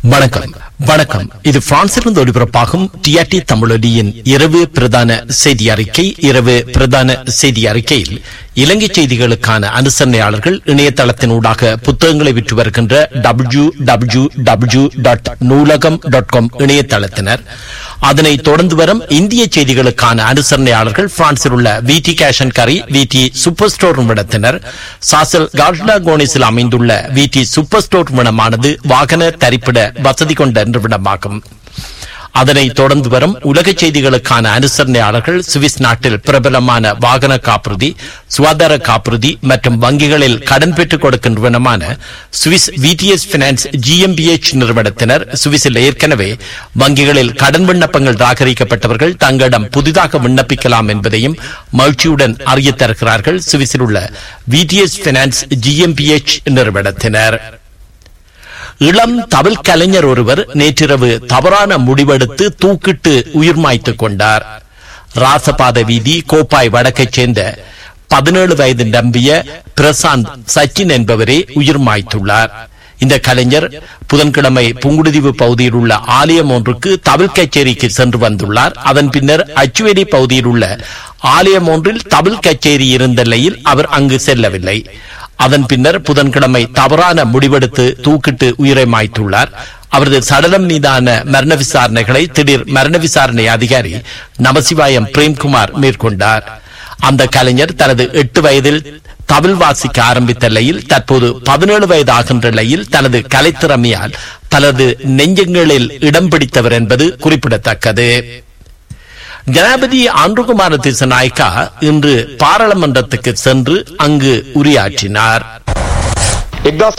வணக்கம் வணக்கம் இது பிரான்சிலிருந்து ஒளிபரப்பாகும் டிஆர்டி தமிழொலியின் இரவு பிரதான செய்தி அறிக்கை இரவு பிரதான செய்தி அறிக்கையில் இலங்கை செய்திகளுக்கான அனுசரணையாளர்கள் இணையதளத்தினூடாக புத்தகங்களை விற்று வருகின்ற W W W dot Noolaham dot com இணையதளத்தினர் அதனைத் தொடர்ந்து வரும் இந்திய செய்திகளுக்கான அனுசரணையாளர்கள் பிரான்சில் உள்ள விடி கேஷன் கரி விடி சூப்பர் ஸ்டோர் நிறுவனத்தினர் சாசல் கார்ட்லா கோனிஸில் அமைந்துள்ள விடி சூப்பர் ஸ்டோர் நிறுவனமானது வாகன தரிப்பிட வசதி கொண்ட நிறுவனமாகும் அதனைத் தொடர்ந்து வரும் உலக செய்திகளுக்கான அனுசரணையாளர்கள் சுவிஸ் நாட்டில் பிரபலமான வாகன காப்புறுதி சுகாதார காப்புறுதி மற்றும் வங்கிகளில் கடன் பெற்றுக் கொடுக்கும் நிறுவனமான சுவிஸ் விடிஎஸ் பினான்ஸ் ஜிஎம்பிஎச் நிறுவனத்தினர் சுவிஸில் ஏற்கனவே வங்கிகளில் கடன் விண்ணப்பங்கள் ராகரிக்கப்பட்டவர்கள் தங்களிடம் புதிதாக விண்ணப்பிக்கலாம் என்பதையும் மகிழ்ச்சியுடன் அறியத் தருகிறார்கள் சுவிஸில் உள்ள விடிஎஸ் பினான்ஸ் ஜிஎம்பிஎச் நிறுவனத்தினர் இளம் தவில் கலைஞர் ஒருவர் நேற்றிரவு தவறான முடிவெடுத்து தூக்கிட்டு உயிர் மாய்த்துக் கொண்டார் ராசபாத வீதி கோப்பாய் வடக்கைச் சேர்ந்த பதினேழு வயது நம்பிய பிரசாந்த் சச்சின் என்பவரே உயிர் மாய்த்துள்ளார் இந்த கலைஞர் புதன்கிழமை புங்குடுதீவு பகுதியில் உள்ள ஆலயம் ஒன்றுக்கு தவில் கச்சேரிக்கு சென்று வந்துள்ளார் அதன் பின்னர் அச்சுவேரி பகுதியில் உள்ள ஆலயம் ஒன்றில் தவில் கச்சேரி இருந்த நிலையில் அவர் அங்கு செல்லவில்லை அதன் பின்னர் புதன்கிழமை தவறான முடிவெடுத்து தூக்கிட்டு உயிரை மாய்த்துள்ளார் அவரது சடலம் மீதான மரண விசாரணைகளை திடீர் மரண விசாரணை அதிகாரி நமசிவாயம் பிரேம்குமார் மேற்கொண்டார் அந்த கலைஞர் தனது எட்டு வயதில் தவில் வாசிக்க ஆரம்பித்த நிலையில் தற்போது பதினேழு வயது ஆகின்ற நிலையில் தனது கலைத்திறமையால் தனது நெஞ்சங்களில் இடம் பிடித்தவர் என்பது குறிப்பிடத்தக்கது ஜனாபதி ஆண்டுகுமார திசநாயக்கா இன்று பாராளுமன்றத்துக்கு சென்று அங்கு உரையாற்றினார் එක්දස්